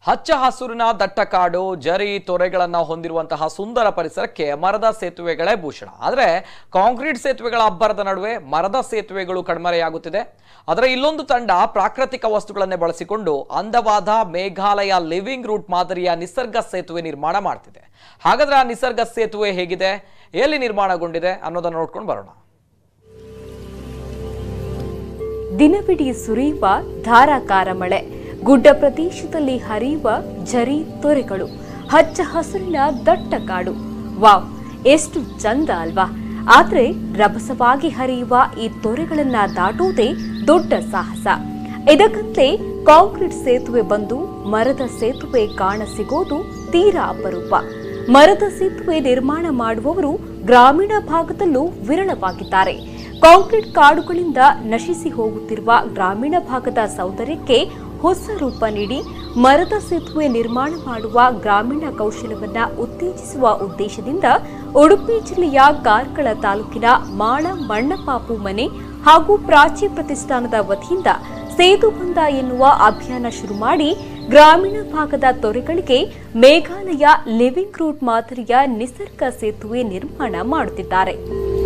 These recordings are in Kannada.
ಹಚ್ಚ ಹಸುರಿನ ದಟ್ಟ ಕಾಡು ಜರಿ ತೊರೆಗಳನ್ನ ಹೊಂದಿರುವಂತಹ ಸುಂದರ ಪರಿಸರಕ್ಕೆ ಮರದ ಸೇತುವೆಗಳೇ ಭೂಷಣ ಆದರೆ ಕಾಂಕ್ರೀಟ್ ಸೇತುವೆಗಳ ಅಬ್ಬರದ ನಡುವೆ ಮರದ ಸೇತುವೆಗಳು ಕಣ್ಮರೆಯಾಗುತ್ತಿದೆ ಆದರೆ ಇಲ್ಲೊಂದು ತಂಡ ಪ್ರಾಕೃತಿಕ ವಸ್ತುಗಳನ್ನೇ ಬಳಸಿಕೊಂಡು ಅಂದವಾದ ಮೇಘಾಲಯ ಲಿವಿಂಗ್ ರೂಟ್ ಮಾದರಿಯ ನಿಸರ್ಗ ಸೇತುವೆ ನಿರ್ಮಾಣ ಮಾಡ್ತಿದೆ ಹಾಗಾದ್ರೆ ಆ ನಿಸರ್ಗ ಸೇತುವೆ ಹೇಗಿದೆ ಎಲ್ಲಿ ನಿರ್ಮಾಣಗೊಂಡಿದೆ ಅನ್ನೋದನ್ನ ನೋಡ್ಕೊಂಡು ಬರೋಣ ದಿನವಿಡೀ ಸುರಿಯುವ ಧಾರಾಕಾರ ಮಳೆ ಗುಡ್ಡ ಪ್ರದೇಶದಲ್ಲಿ ಹರಿಯುವ ಝರಿ ತೊರೆಗಳು ಹಚ್ಚ ಹಸುರಿನ ದಟ್ಟ ಕಾಡು ವಾವ್ ಎಷ್ಟು ಚಂದ ಅಲ್ವಾ ಆದ್ರೆ ರಭಸವಾಗಿ ಹರಿಯುವ ಈ ತೊರೆಗಳನ್ನ ದಾಟುವುದೇ ದೊಡ್ಡ ಸಾಹಸ ಇದಕ್ಕಂತಲೇ ಕಾಂಕ್ರೀಟ್ ಸೇತುವೆ ಬಂದು ಮರದ ಸೇತುವೆ ಕಾಣಸಿಗೋದು ತೀರಾ ಅಪರೂಪ ಮರದ ಸೇತುವೆ ನಿರ್ಮಾಣ ಮಾಡುವವರು ಗ್ರಾಮೀಣ ಭಾಗದಲ್ಲೂ ವಿರಳವಾಗಿದ್ದಾರೆ ಕಾಂಕ್ರೀಟ್ ಕಾಡುಗಳಿಂದ ನಶಿಸಿ ಹೋಗುತ್ತಿರುವ ಗ್ರಾಮೀಣ ಭಾಗದ ಸೌಂದರ್ಯಕ್ಕೆ ಹೊಸ ರೂಪ ನೀಡಿ ಮರದ ಸೇತುವೆ ನಿರ್ಮಾಣ ಮಾಡುವ ಗ್ರಾಮೀಣ ಕೌಶಲವನ್ನ ಉತ್ತೇಜಿಸುವ ಉದ್ದೇಶದಿಂದ ಉಡುಪಿ ಜಿಲ್ಲೆಯ ಕಾರ್ಕಳ ತಾಲೂಕಿನ ಮಾಳ ಮಣ್ಣಪಾಪು ಮನೆ ಹಾಗೂ ಪ್ರಾಚಿ ಪ್ರತಿಷ್ಠಾನದ ವತಿಯಿಂದ ಸೇತು ಬಂದ ಎನ್ನುವ ಅಭಿಯಾನ ಶುರು ಮಾಡಿ ಗ್ರಾಮೀಣ ಭಾಗದ ತೊರೆಗಳಿಗೆ ಮೇಘಾಲಯ ಲಿವಿಂಗ್ ರೂಟ್ ಮಾದರಿಯ ನಿಸರ್ಗ ಸೇತುವೆ ನಿರ್ಮಾಣ ಮಾಡುತ್ತಿದ್ದಾರೆ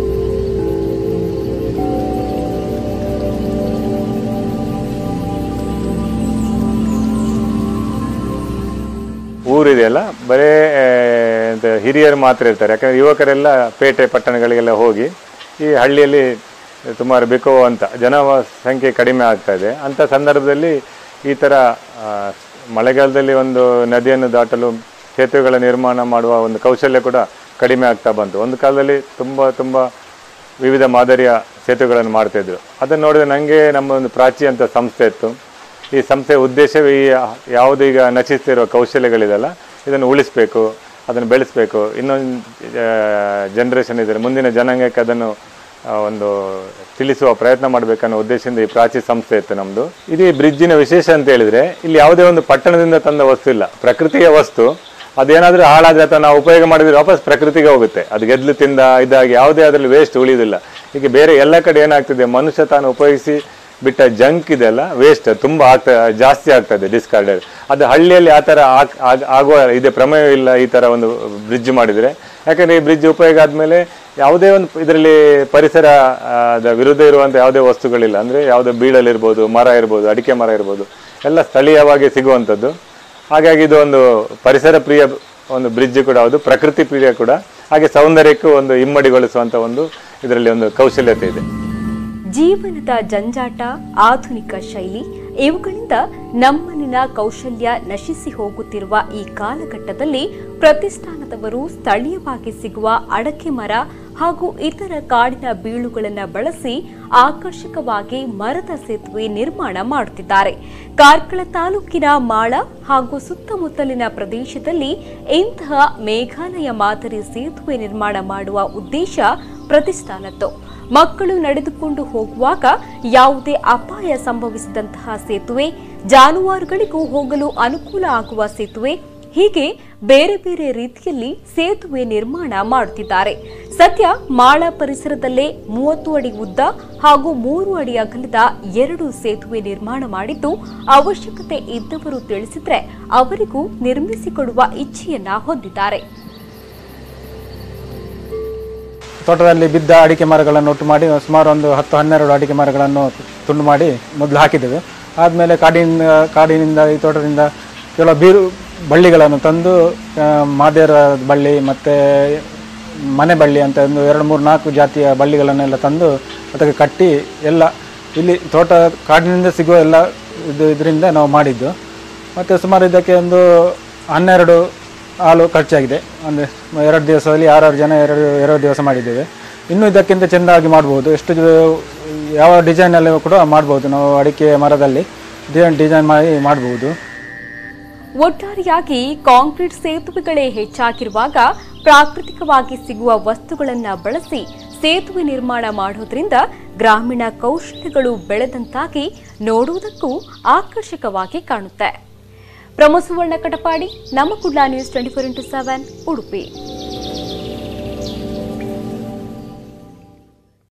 ಊರಿದೆಯಲ್ಲ ಬರೇ ಆ, ಎಂತ ಹಿರಿಯರು ಮಾತ್ರ ಇರ್ತಾರೆ ಯಾಕಂದ್ರೆ ಯುವಕರೆಲ್ಲ ಪೇಟೆ ಪಟ್ಟಣಗಳಿಗೆಲ್ಲ ಹೋಗಿ ಈ ಹಳ್ಳಿಯಲ್ಲಿ ಸುಮಾರು ಬೇಕೋ ಅಂತ ಜನ ಸಂಖ್ಯೆ ಕಡಿಮೆ ಆಗ್ತಾ ಇದೆ ಅಂಥ ಸಂದರ್ಭದಲ್ಲಿ ಈ ಥರ ಆ, ಮಳೆಗಾಲದಲ್ಲಿ ಒಂದು ನದಿಯನ್ನು ದಾಟಲು ಸೇತುವೆಗಳ ನಿರ್ಮಾಣ ಮಾಡುವ ಒಂದು ಕೌಶಲ್ಯ ಕೂಡ ಕಡಿಮೆ ಆಗ್ತಾ ಬಂತು ಒಂದು ಕಾಲದಲ್ಲಿ ತುಂಬ ತುಂಬ ವಿವಿಧ ಮಾದರಿಯ ಸೇತುವೆಗಳನ್ನು ಮಾಡ್ತಾಯಿದ್ರು ಅದನ್ನು ನೋಡಿದ್ರೆ ನನಗೆ ನಮ್ಮ ಒಂದು ಪ್ರಾಚಿ ಅಂತ ಸಂಸ್ಥೆ ಇತ್ತು ಈ ಸಂಸ್ಥೆಯ ಉದ್ದೇಶವೇ ಈ ಯಾವುದು ಈಗ ನಶಿಸ್ತಿರುವ ಕೌಶಲ್ಯಗಳಿದೆಯಲ್ಲ ಇದನ್ನು ಉಳಿಸ್ಬೇಕು ಅದನ್ನು ಬೆಳೆಸಬೇಕು ಇನ್ನೊಂದು ಜನ್ರೇಷನ್ ಇದ್ದಾರೆ ಮುಂದಿನ ಜನಾಂಗಕ್ಕೆ ಅದನ್ನು ಆ, ಒಂದು ತಿಳಿಸುವ ಪ್ರಯತ್ನ ಮಾಡಬೇಕನ್ನೋ ಉದ್ದೇಶದಿಂದ ಈ ಪ್ರಾಚಿ ಸಂಸ್ಥೆ ಇತ್ತು ನಮ್ಮದು ಇದು ಈ ಬ್ರಿಡ್ಜಿನ ವಿಶೇಷ ಅಂತ ಹೇಳಿದ್ರೆ ಇಲ್ಲಿ ಯಾವುದೇ ಒಂದು ಪಟ್ಟಣದಿಂದ ತಂದ ವಸ್ತು ಇಲ್ಲ ಪ್ರಕೃತಿಯ ವಸ್ತು ಅದೇನಾದ್ರೂ ಹಾಳಾದ್ರೆ ಅಥವಾ ನಾವು ಉಪಯೋಗ ಮಾಡಿದ್ರೆ ವಾಪಸ್ ಪ್ರಕೃತಿಗೆ ಹೋಗುತ್ತೆ ಅದು ಗೆದ್ಲು ತಿಂದ ಇದಾಗಿ ಯಾವುದೇ ಅದರಲ್ಲಿ ವೇಸ್ಟ್ ಉಳಿಯೋದಿಲ್ಲ ಈಗ ಬೇರೆ ಎಲ್ಲ ಕಡೆ ಏನಾಗ್ತಿದೆ ಮನುಷ್ಯ ತಾನು ಉಪಯೋಗಿಸಿ ಬಿಟ್ಟ ಜಂಕ್ ಇದೆಲ್ಲ ವೇಸ್ಟ್ ತುಂಬಾ ಆಗ್ತಾ ಜಾಸ್ತಿ ಆಗ್ತದೆ ಡಿಸ್ಕಾರ್ಡೆಡ್ ಅದು ಹಳ್ಳಿಯಲ್ಲಿ ಆ ಥರ ಆಗ್- ಆಗ್- ಆಗುವ ಇದೆ ಪ್ರಮೇಯ ಇಲ್ಲ ಈ ಥರ ಒಂದು ಬ್ರಿಡ್ಜ್ ಮಾಡಿದರೆ ಯಾಕಂದ್ರೆ ಈ ಬ್ರಿಡ್ಜ್ ಉಪಯೋಗ ಆದಮೇಲೆ ಯಾವುದೇ ಒಂದು ಇದರಲ್ಲಿ ಪರಿಸರ ಆ, ದ ವಿರುದ್ಧ ಇರುವಂಥ ಯಾವುದೇ ವಸ್ತುಗಳಿಲ್ಲ ಅಂದರೆ ಯಾವುದೇ ಬೀಳಲಿರ್ಬೋದು ಮರ ಇರ್ಬೋದು ಅಡಿಕೆ ಮರ ಇರ್ಬೋದು ಎಲ್ಲ ಸ್ಥಳೀಯವಾಗಿ ಸಿಗುವಂಥದ್ದು ಹಾಗಾಗಿ ಇದು ಒಂದು ಪರಿಸರ ಪ್ರಿಯ ಒಂದು ಬ್ರಿಡ್ಜ್ ಕೂಡ ಹೌದು ಪ್ರಕೃತಿ ಪ್ರಿಯ ಕೂಡ ಹಾಗೆ ಸೌಂದರ್ಯಕ್ಕೂ ಒಂದು ಇಮ್ಮಡಿಗೊಳಿಸುವಂಥ ಒಂದು ಇದರಲ್ಲಿ ಒಂದು ಕೌಶಲ್ಯತೆ ಇದೆ ಜೀವನದ ಜಂಜಾಟ ಆಧುನಿಕ ಶೈಲಿ ಇವುಗಳಿಂದ ನಮ್ಮಲ್ಲಿನ ಕೌಶಲ್ಯ ನಶಿಸಿ ಹೋಗುತ್ತಿರುವ ಈ ಕಾಲಘಟ್ಟದಲ್ಲಿ ಪ್ರತಿಷ್ಠಾನದವರು ಸ್ಥಳೀಯವಾಗಿ ಸಿಗುವ ಅಡಕೆ ಮರ ಹಾಗೂ ಇತರ ಕಾಡಿನ ಬೀಳುಗಳನ್ನು ಬಳಸಿ ಆಕರ್ಷಕವಾಗಿ ಮರದ ಸೇತುವೆ ನಿರ್ಮಾಣ ಮಾಡುತ್ತಿದ್ದಾರೆ ಕಾರ್ಕಳ ತಾಲೂಕಿನ ಮಾಳ ಹಾಗೂ ಸುತ್ತಮುತ್ತಲಿನ ಪ್ರದೇಶದಲ್ಲಿ ಇಂತಹ ಮೇಘಾಲಯ ಮಾದರಿ ಸೇತುವೆ ನಿರ್ಮಾಣ ಮಾಡುವ ಉದ್ದೇಶ ಪ್ರತಿಷ್ಠಾನದ್ದು ಮಕ್ಕಳು ನಡೆದುಕೊಂಡು ಹೋಗುವಾಗ ಯಾವುದೇ ಅಪಾಯ ಸಂಭವಿಸಿದಂತಹ ಸೇತುವೆ ಜಾನುವಾರುಗಳಿಗೂ ಹೋಗಲು ಅನುಕೂಲ ಆಗುವ ಸೇತುವೆ ಹೀಗೆ ಬೇರೆ ಬೇರೆ ರೀತಿಯಲ್ಲಿ ಸೇತುವೆ ನಿರ್ಮಾಣ ಮಾಡುತ್ತಿದ್ದಾರೆ ಸದ್ಯ ಮಾಳ ಪರಿಸರದಲ್ಲೇ ಮೂವತ್ತು ಅಡಿ ಉದ್ದ ಹಾಗೂ ಮೂರು ಅಡಿ ಅಗಲದ ಎರಡು ಸೇತುವೆ ನಿರ್ಮಾಣ ಮಾಡಿದ್ದು ಅವಶ್ಯಕತೆ ಇದ್ದವರು ತಿಳಿಸಿದ್ರೆ ಅವರಿಗೂ ನಿರ್ಮಿಸಿಕೊಡುವ ಇಚ್ಛೆಯನ್ನ ಹೊಂದಿದ್ದಾರೆ ತೋಟದಲ್ಲಿ ಬಿದ್ದ ಅಡಿಕೆ ಮರಗಳನ್ನು ಒಟ್ಟು ಮಾಡಿ ಸುಮಾರು ಒಂದು ಹತ್ತು ಹನ್ನೆರಡು ಅಡಿಕೆ ಮರಗಳನ್ನು ತುಂಡು ಮಾಡಿ ಮೊದಲು ಹಾಕಿದ್ದೆವು ಆದಮೇಲೆ ಕಾಡಿನಿಂದ ಕಾಡಿನಿಂದ ಈ ತೋಟದಿಂದ ಕೆಲವು ಬೀರು ಬಳ್ಳಿಗಳನ್ನು ತಂದು ಆ, ಮಾದೇರ ಬಳ್ಳಿ ಮತ್ತು ಮನೆ ಬಳ್ಳಿ ಅಂತ ಒಂದು ಎರಡು ಮೂರು ನಾಲ್ಕು ಜಾತಿಯ ಬಳ್ಳಿಗಳನ್ನೆಲ್ಲ ತಂದು ಅದಕ್ಕೆ ಕಟ್ಟಿ ಎಲ್ಲ ಇಲ್ಲಿ ತೋಟ ಕಾಡಿನಿಂದ ಸಿಗುವ ಎಲ್ಲ ಇದು ಇದರಿಂದ ನಾವು ಮಾಡಿದ್ದು ಮತ್ತು ಸುಮಾರು ಇದಕ್ಕೆ ಒಂದು ಹನ್ನೆರಡು ಹಾಲು ಖರ್ಚಾಗಿದೆ ಅಂದರೆ ಎರಡು ದಿವಸದಲ್ಲಿ ಆರಾರು ಜನ ಎರಡು ಎರಡು ದಿವಸ ಮಾಡಿದ್ದೇವೆ ಇನ್ನೂ ಇದಕ್ಕಿಂತ ಚೆಂದಾಗಿ ಮಾಡ್ಬೋದು ಎಷ್ಟು ಜ- ಯಾವ ಡಿಸೈನಲ್ಲಿ ಕೂಡ ಮಾಡ್ಬೋದು ನಾವು ಅಡಿಕೆ ಮರದಲ್ಲಿ ಡಿಸೈನ್ ಡಿಸೈನ್ ಮಾಡಿ ಮಾಡ್ಬೋದು ಒಟ್ಟಾರೆಯಾಗಿ ಕಾಂಕ್ರೀಟ್ ಸೇತುವೆಗಳೇ ಹೆಚ್ಚಾಗಿರುವಾಗ ಪ್ರಾಕೃತಿಕವಾಗಿ ಸಿಗುವ ವಸ್ತುಗಳನ್ನ ಬಳಸಿ ಸೇತುವೆ ನಿರ್ಮಾಣ ಮಾಡೋದ್ರಿಂದ ಗ್ರಾಮೀಣ ಕೌಶಲ್ಯಗಳು ಬೆಳೆದಂತಾಗಿ ನೋಡುವುದಕ್ಕೂ ಆಕರ್ಷಕವಾಗಿ ಕಾಣುತ್ತೆ Pramod Suvarna Katapadi Namma Kudla news twenty four into seven Udupi